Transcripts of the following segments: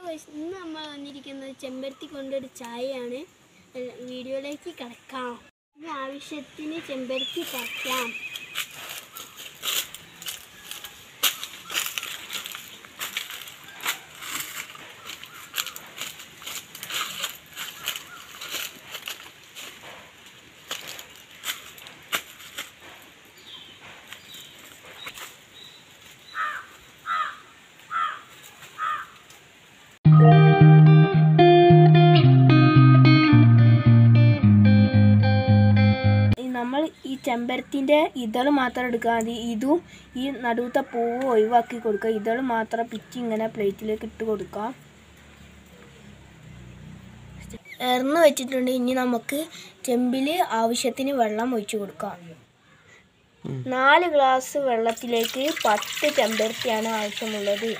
guys, ഇന്ന് നമ്മൾ വന്നിരിക്കുന്നത് ചെമ്പരത്തി കൊണ്ടൊരു ചായയാണ് എ- വീഡിയോയിലേക്ക് കിടക്കാം ഇനി ആവശ്യത്തിന് ചെമ്പരത്തി പറ്റാം നമ്മൾ ഈ ചെമ്പരത്തിൻ്റെ ഇതൾ മാത്രം എടുക്കുക മതി ഇതും ഈ നടുവത്തെ പൂവ് ഒഴിവാക്കി കൊടുക്കുക ഇതൾ മാത്രം പിച്ചി ഇങ്ങനെ പ്ലേറ്റിലേക്ക് ഇട്ട് കൊടുക്കാം എറിന്ന് വെച്ചിട്ടുണ്ട് ഇനി നമുക്ക് ചെമ്പിൽ ആവശ്യത്തിന് വെള്ളം ഒഴിച്ചു കൊടുക്കാം നാല് ഗ്ലാസ് വെള്ളത്തിലേക്ക് പത്ത് ചെമ്പരത്തിയാണ് ആവശ്യമുള്ളത്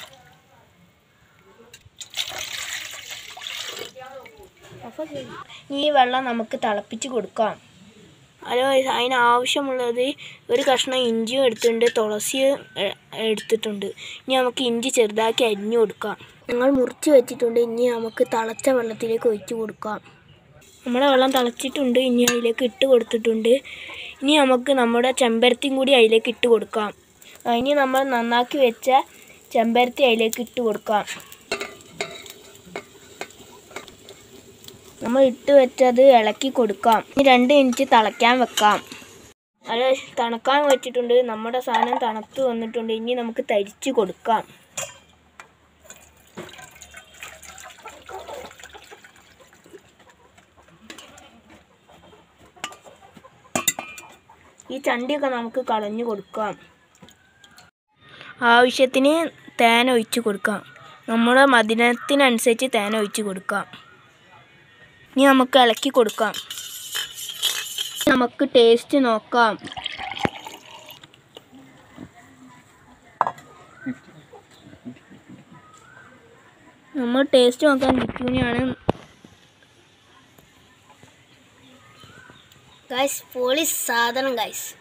അപ്പോൾ ശരി. ഈ വെള്ളം നമുക്ക് തിളപ്പിച്ച് കൊടുക്കാം ഹലോ അതിന് ആവശ്യമുള്ളത് ഒരു കഷ്ണം ഇഞ്ചിയും എടുത്തിട്ടുണ്ട് തുളസിയും എ- എടുത്തിട്ടുണ്ട് ഇനി നമുക്ക് ഇഞ്ചി ചെറുതാക്കി അരിഞ്ഞു കൊടുക്കാം ഞങ്ങൾ മുറിച്ച് വെച്ചിട്ടുണ്ട് ഇനി നമുക്ക് തിളച്ച വെള്ളത്തിലേക്ക് ഒഴിച്ച് കൊടുക്കാം നമ്മുടെ വെള്ളം തിളച്ചിട്ടുണ്ട് ഇനി അതിലേക്ക് ഇട്ട് കൊടുത്തിട്ടുണ്ട് ഇനി നമുക്ക് നമ്മുടെ ചെമ്പരത്തിയും കൂടി അതിലേക്ക് ഇട്ട് കൊടുക്കാം ആ, ഇനി നമ്മൾ നന്നാക്കി വെച്ച ചെമ്പരത്തി അതിലേക്ക് ഇട്ട് കൊടുക്കാം നമ്മൾ ഇട്ട് വെച്ചത് ഇളക്കി കൊടുക്കാം ഇനി രണ്ട് മിനിറ്റ് തിളയ്ക്കാൻ വെക്കാം അത് തണുക്കാൻ വെച്ചിട്ടുണ്ട് നമ്മുടെ സാധനം തണുത്ത് വന്നിട്ടുണ്ട് ഇനി നമുക്ക് തരിച്ച് കൊടുക്കാം ഈ ചണ്ടിയൊക്കെ നമുക്ക് കളഞ്ഞു കൊടുക്കാം ആവശ്യത്തിന് തേൻ ഒഴിച്ച് കൊടുക്കാം നമ്മുടെ മധുരത്തിനനുസരിച്ച് തേൻ ഒഴിച്ച് കൊടുക്കാം ഇനി നമുക്ക് ഇളക്കി കൊടുക്കാം നമുക്ക് ടേസ്റ്റ് നോക്കാം നമ്മൾ ടേസ്റ്റ് നോക്കാൻ നിൽക്കുകയാണ് ഗൈസ് പോളി സാധനം ഗൈസ്